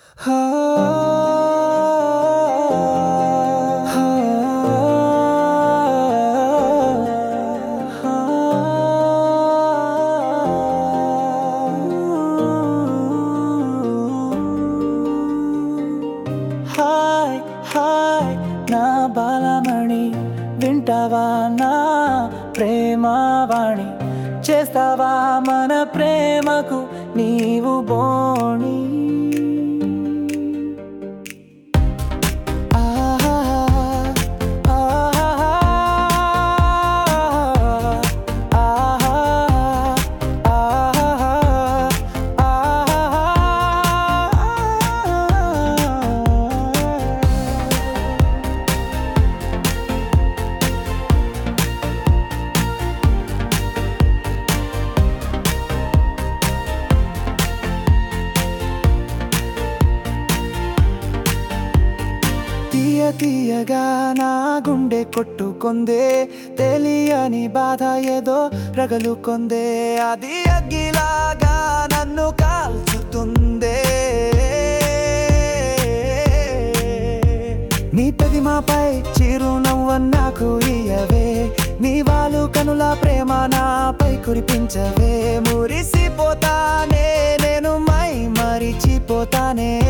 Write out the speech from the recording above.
Hi hi నా బాలమణి వింటావా నా ప్రేమవాణి చేస్తావా మన ప్రేమకు నీవు బోణి ఆహా, ఆహా, ఆహా, ఆహా. తీయ తీయగా నా గుండె కొట్టుకొందే తెలియని బాధ ఏదో రగలుకొందే అది అగ్గిలాగా నన్ను కాల్చుతుందే నీ పెదిమాపై చిరునవ్వ నాకు ఇయ్యవే నీ వాళ్ళు కనుల ప్రేమ నాపై కురిపించవే మురిసిపోతానే నేను మై మరిచిపోతానే